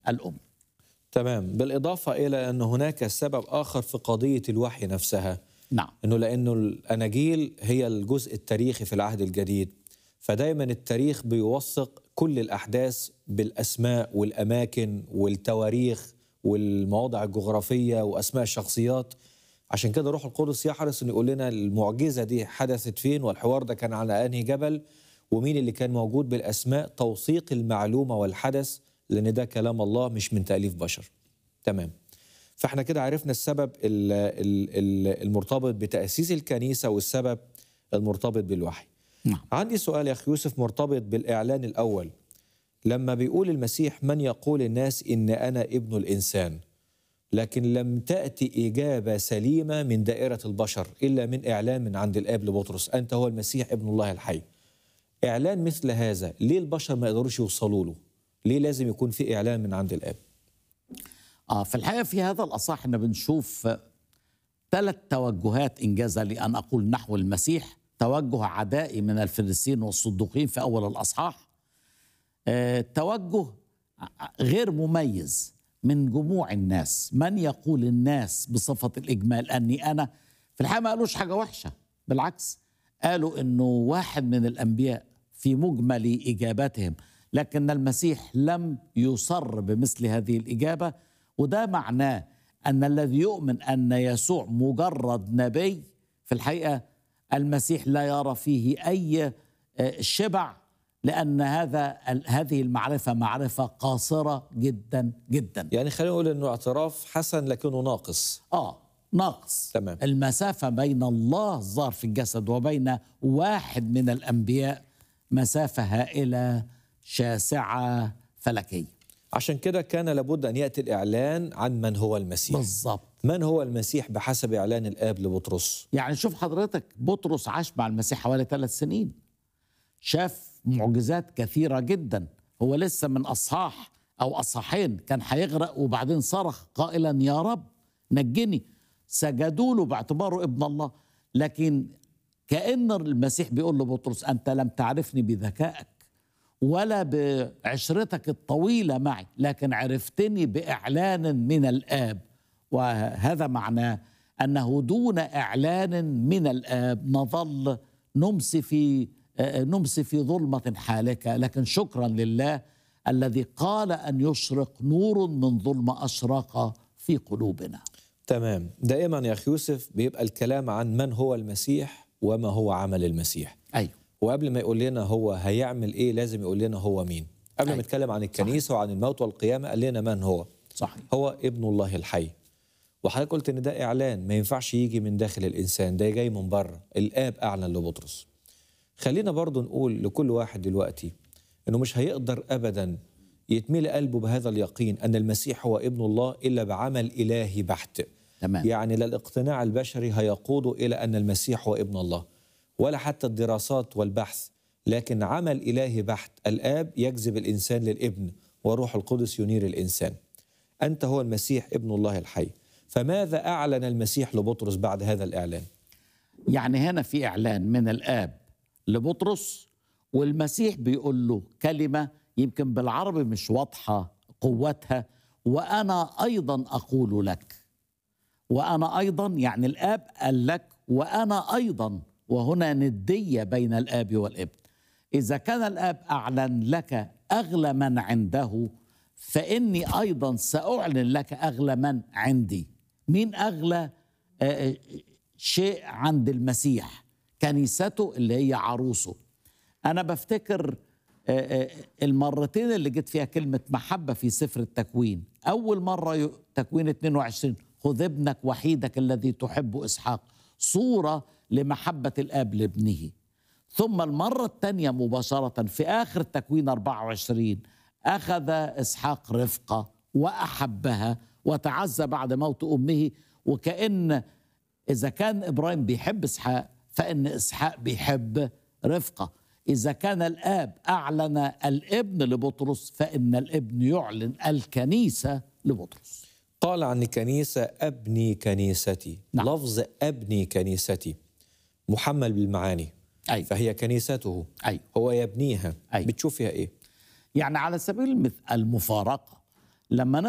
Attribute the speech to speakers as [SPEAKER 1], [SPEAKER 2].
[SPEAKER 1] الأم
[SPEAKER 2] تمام بالإضافة إلى أن هناك سبب آخر في قضية الوحي نفسها
[SPEAKER 1] نعم
[SPEAKER 2] أنه لأنه الأناجيل هي الجزء التاريخي في العهد الجديد فدايما التاريخ بيوثق كل الأحداث بالأسماء والأماكن والتواريخ والمواضع الجغرافية وأسماء الشخصيات عشان كده روح القدس يحرص انه يقول لنا المعجزه دي حدثت فين والحوار ده كان على انهي جبل ومين اللي كان موجود بالاسماء توثيق المعلومه والحدث لان ده كلام الله مش من تاليف بشر تمام فاحنا كده عرفنا السبب ال- ال- ال- المرتبط بتاسيس الكنيسه والسبب المرتبط بالوحي
[SPEAKER 1] نعم
[SPEAKER 2] عندي سؤال يا اخي يوسف مرتبط بالاعلان الاول لما بيقول المسيح من يقول الناس ان انا ابن الانسان لكن لم تاتي اجابه سليمه من دائره البشر الا من اعلان من عند الاب لبطرس انت هو المسيح ابن الله الحي اعلان مثل هذا ليه البشر ما يقدروش يوصلوا له ليه لازم يكون في اعلان من عند الاب
[SPEAKER 1] آه في الحقيقة في هذا الأصح احنا بنشوف ثلاث توجهات إنجاز لي أن أقول نحو المسيح توجه عدائي من الفريسيين والصدوقين في أول الأصحاح آه توجه غير مميز من جموع الناس من يقول الناس بصفة الإجمال أني أنا في الحقيقة ما قالوش حاجة وحشة بالعكس قالوا أنه واحد من الأنبياء في مجمل إجاباتهم لكن المسيح لم يصر بمثل هذه الإجابة وده معناه أن الذي يؤمن أن يسوع مجرد نبي في الحقيقة المسيح لا يرى فيه أي آه، شبع لأن هذا ال- هذه المعرفة معرفة قاصرة جدا جدا
[SPEAKER 2] يعني خلينا نقول انه اعتراف حسن لكنه ناقص
[SPEAKER 1] آه ناقص
[SPEAKER 2] تمام.
[SPEAKER 1] المسافة بين الله الظاهر في الجسد وبين واحد من الأنبياء مسافة هائلة شاسعة فلكية
[SPEAKER 2] عشان كده كان لابد ان ياتي الاعلان عن من هو المسيح
[SPEAKER 1] بالضبط
[SPEAKER 2] من هو المسيح بحسب اعلان الاب لبطرس
[SPEAKER 1] يعني شوف حضرتك بطرس عاش مع المسيح حوالي ثلاث سنين شاف معجزات كثيرة جدا هو لسه من أصحاح أو أصحاحين كان هيغرق وبعدين صرخ قائلا يا رب نجني سجدوا له باعتباره ابن الله لكن كأن المسيح بيقول لبطرس أنت لم تعرفني بذكائك ولا بعشرتك الطويلة معي لكن عرفتني بإعلان من الآب وهذا معناه أنه دون إعلان من الآب نظل نمسي في آه، نمسي في ظلمة حالكة لكن شكرا لله الذي قال أن يشرق نور من ظلمة أشرق في قلوبنا
[SPEAKER 2] تمام دائما يا اخي يوسف بيبقى الكلام عن من هو المسيح وما هو عمل المسيح
[SPEAKER 1] أيوه
[SPEAKER 2] وقبل ما يقول لنا هو هيعمل ايه لازم يقول لنا هو مين قبل ما
[SPEAKER 1] أيوة.
[SPEAKER 2] يتكلم عن الكنيسه وعن الموت والقيامه قال لنا من هو
[SPEAKER 1] صحيح
[SPEAKER 2] هو ابن الله الحي وحضرتك قلت ان ده اعلان ما ينفعش يجي من داخل الانسان ده جاي من بره الاب اعلن لبطرس خلينا برضو نقول لكل واحد دلوقتي انه مش هيقدر ابدا يتملي قلبه بهذا اليقين ان المسيح هو ابن الله الا بعمل الهي بحت
[SPEAKER 1] تمام
[SPEAKER 2] يعني لا الاقتناع البشري هيقوده الى ان المسيح هو ابن الله ولا حتى الدراسات والبحث لكن عمل الهي بحت الاب يجذب الانسان للابن وروح القدس ينير الانسان انت هو المسيح ابن الله الحي فماذا اعلن المسيح لبطرس بعد هذا الاعلان
[SPEAKER 1] يعني هنا في إعلان من الآب لبطرس والمسيح بيقول له كلمة يمكن بالعربي مش واضحة قوتها وأنا أيضا أقول لك وأنا أيضا يعني الآب قال لك وأنا أيضا وهنا ندية بين الآب والابن إذا كان الآب أعلن لك أغلى من عنده فإني أيضا سأعلن لك أغلى من عندي مين أغلى آه، شيء عند المسيح كنيسته اللي هي عروسه أنا بفتكر آه، آه، المرتين اللي جت فيها كلمة محبة في سفر التكوين أول مرة ي- تكوين 22 خذ ابنك وحيدك الذي تحب إسحاق صورة لمحبة الآب لابنه ثم المرة الثانية مباشرة في آخر تكوين 24 أخذ إسحاق رفقة وأحبها وتعزى بعد موت أمه وكأن إذا كان إبراهيم بيحب إسحاق فإن إسحاق بيحب رفقة إذا كان الآب أعلن الابن لبطرس فإن الابن يعلن الكنيسة لبطرس
[SPEAKER 2] قال عن الكنيسه ابني كنيستي
[SPEAKER 1] نعم.
[SPEAKER 2] لفظ ابني كنيستي محمل بالمعاني
[SPEAKER 1] أيوة.
[SPEAKER 2] فهي كنيسته
[SPEAKER 1] أيوة.
[SPEAKER 2] هو يبنيها
[SPEAKER 1] أيوة.
[SPEAKER 2] بتشوف فيها ايه
[SPEAKER 1] يعني على سبيل المث- المفارقة لما